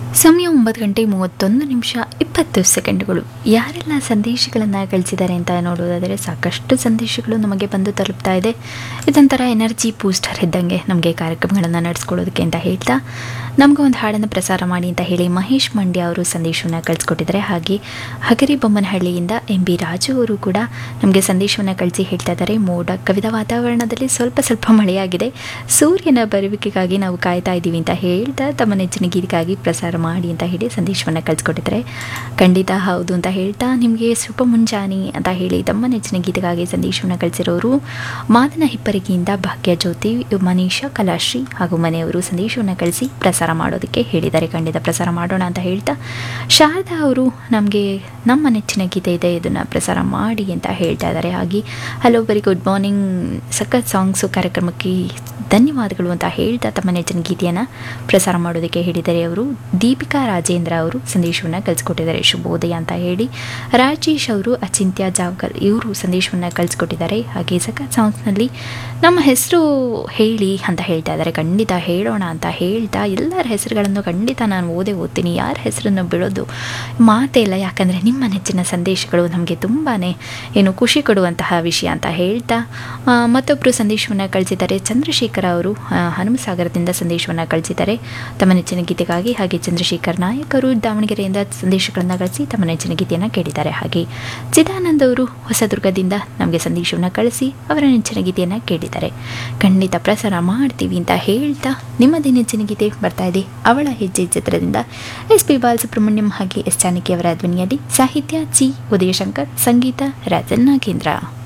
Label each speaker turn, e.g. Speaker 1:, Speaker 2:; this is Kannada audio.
Speaker 1: ಸಮಯ ಒಂಬತ್ತು ಗಂಟೆ ಮೂವತ್ತೊಂದು ನಿಮಿಷ ಇಪ್ಪತ್ತು ಸೆಕೆಂಡ್ಗಳು ಯಾರೆಲ್ಲ ಸಂದೇಶಗಳನ್ನು ಕಳಿಸಿದ್ದಾರೆ ಅಂತ ನೋಡೋದಾದರೆ ಸಾಕಷ್ಟು ಸಂದೇಶಗಳು ನಮಗೆ ಬಂದು ತಲುಪ್ತಾ ಇದೆ ಇದೊಂಥರ ಎನರ್ಜಿ ಬೂಸ್ಟರ್ ಇದ್ದಂಗೆ ನಮಗೆ ಕಾರ್ಯಕ್ರಮಗಳನ್ನು ನಡೆಸ್ಕೊಳ್ಳೋದಕ್ಕೆ ಅಂತ ಹೇಳ್ತಾ ನಮಗೂ ಒಂದು ಹಾಡನ್ನು ಪ್ರಸಾರ ಮಾಡಿ ಅಂತ ಹೇಳಿ ಮಹೇಶ್ ಮಂಡ್ಯ ಅವರು ಸಂದೇಶವನ್ನು ಕಳಿಸ್ಕೊಟ್ಟಿದ್ದಾರೆ ಹಾಗೆ ಹಗರಿ ಬೊಮ್ಮನಹಳ್ಳಿಯಿಂದ ಎಂ ಬಿ ರಾಜು ಅವರು ಕೂಡ ನಮಗೆ ಸಂದೇಶವನ್ನು ಕಳಿಸಿ ಹೇಳ್ತಾ ಇದ್ದಾರೆ ಮೋಡ ಕವಿದ ವಾತಾವರಣದಲ್ಲಿ ಸ್ವಲ್ಪ ಸ್ವಲ್ಪ ಮಳೆಯಾಗಿದೆ ಸೂರ್ಯನ ಬರುವಿಕೆಗಾಗಿ ನಾವು ಕಾಯ್ತಾ ಇದ್ದೀವಿ ಅಂತ ಹೇಳ್ತಾ ತಮ್ಮ ನೆಚ್ಚಿನ ಗೀತೆಗಾಗಿ ಪ್ರಸಾರ ಮಾಡಿ ಅಂತ ಹೇಳಿ ಸಂದೇಶವನ್ನು ಕಳಿಸ್ಕೊಟ್ಟಿದ್ದಾರೆ ಖಂಡಿತ ಹೌದು ಅಂತ ಹೇಳ್ತಾ ನಿಮಗೆ ಶುಭ ಮುಂಜಾನೆ ಅಂತ ಹೇಳಿ ತಮ್ಮ ನೆಚ್ಚಿನ ಗೀತೆಗಾಗಿ ಸಂದೇಶವನ್ನು ಕಳಿಸಿರೋರು ಮಾದನ ಹಿಪ್ಪರಿಗೆಯಿಂದ ಭಾಗ್ಯ ಜ್ಯೋತಿ ಮನೀಷಾ ಕಲಾಶ್ರೀ ಹಾಗೂ ಮನೆಯವರು ಸಂದೇಶವನ್ನು ಕಳಿಸಿ ಪ್ರಸಾರ ಮಾಡೋದಕ್ಕೆ ಹೇಳಿದ್ದಾರೆ ಖಂಡಿತ ಪ್ರಸಾರ ಮಾಡೋಣ ಅಂತ ಹೇಳ್ತಾ ಶಾರದಾ ಅವರು ನಮಗೆ ನಮ್ಮ ನೆಚ್ಚಿನ ಗೀತೆ ಇದೆ ಇದನ್ನು ಪ್ರಸಾರ ಮಾಡಿ ಅಂತ ಹೇಳ್ತಾ ಇದ್ದಾರೆ ಹಾಗೆ ಹಲೋ ವೆರಿ ಗುಡ್ ಮಾರ್ನಿಂಗ್ ಸಖತ್ ಸಾಂಗ್ಸು ಕಾರ್ಯಕ್ರಮಕ್ಕೆ ಧನ್ಯವಾದಗಳು ಅಂತ ಹೇಳ್ತಾ ತಮ್ಮ ನೆಚ್ಚಿನ ಗೀತೆಯನ್ನು ಪ್ರಸಾರ ಮಾಡೋದಕ್ಕೆ ಹೇಳಿದ್ದಾರೆ ಅವರು ದೀಪಿಕಾ ರಾಜೇಂದ್ರ ಅವರು ಸಂದೇಶವನ್ನು ಕಳಿಸ್ಕೊಟ್ಟಿದ್ದಾರೆ ಶುಭೋದಯ ಅಂತ ಹೇಳಿ ರಾಜೇಶ್ ಅವರು ಅಚಿಂತ್ಯ ಜಾವ್ಕರ್ ಇವರು ಸಂದೇಶವನ್ನು ಕಳಿಸ್ಕೊಟ್ಟಿದ್ದಾರೆ ಹಾಗೆ ಸಖತ್ ಸಾಂಗ್ಸ್ನಲ್ಲಿ ನಮ್ಮ ಹೆಸರು ಹೇಳಿ ಅಂತ ಹೇಳ್ತಾ ಇದ್ದಾರೆ ಖಂಡಿತ ಹೇಳೋಣ ಅಂತ ಹೇಳ್ತಾ ಎಲ್ಲರ ಹೆಸರುಗಳನ್ನು ಖಂಡಿತ ನಾನು ಓದೇ ಓದ್ತೀನಿ ಯಾರ ಹೆಸರನ್ನು ಬಿಡೋದು ಮಾತೇ ಇಲ್ಲ ಯಾಕಂದರೆ ನಿಮ್ಮ ನೆಚ್ಚಿನ ಸಂದೇಶಗಳು ನಮಗೆ ತುಂಬಾ ಏನು ಖುಷಿ ಕೊಡುವಂತಹ ವಿಷಯ ಅಂತ ಹೇಳ್ತಾ ಆ, ಮತ್ತೊಬ್ಬರು ಸಂದೇಶವನ್ನು ಕಳಿಸಿದ್ದಾರೆ ಚಂದ್ರಶೇಖರ ಅವರು ಆ, ಹನುಮಸಾಗರದಿಂದ ಸಂದೇಶವನ್ನು ಕಳಿಸಿದ್ದಾರೆ ತಮ್ಮ ನೆಚ್ಚಿನ ಗೀತೆಗಾಗಿ ಹಾಗೆ ಚಂದ್ರಶೇಖರ್ ನಾಯಕ್ ಅವರು ದಾವಣಗೆರೆಯಿಂದ ಸಂದೇಶಗಳನ್ನು ಕಳಿಸಿ ತಮ್ಮ ನೆಚ್ಚಿನ ಗೀತೆಯನ್ನು ಕೇಳಿದ್ದಾರೆ ಹಾಗೆ ಚಿದಾನಂದ್ ಅವರು ಹೊಸದುರ್ಗದಿಂದ ನಮಗೆ ಸಂದೇಶವನ್ನು ಕಳಿಸಿ ಅವರ ನೆಚ್ಚಿನ ಗೀತೆಯನ್ನು ಕೇಳಿದ್ದಾರೆ ಖಂಡಿತ ಪ್ರಸಾರ ಮಾಡ್ತೀವಿ ಅಂತ ಹೇಳ್ತಾ ನಿಮ್ಮದೇ ನೆಚ್ಚಿನ ಗೀತೆ ಬರ್ತಾ ಇದೆ ಅವಳ ಹೆಜ್ಜೆ ಚಿತ್ರದಿಂದ ಎಸ್ ಪಿ ಬಾಲಸುಬ್ರಹ್ಮಣ್ಯಂ ಹಾಗೆ ಎಸ್ ಜಾನಕಿ ಅವರ ಧ್ವನಿಯಲ್ಲಿ ಸಾಹಿತ್ಯ ಚಿ ಉದಯಶಂಕರ್ ಸಂಗೀತ ರಾಜನ್ ನಾಗೇಂದ್ರ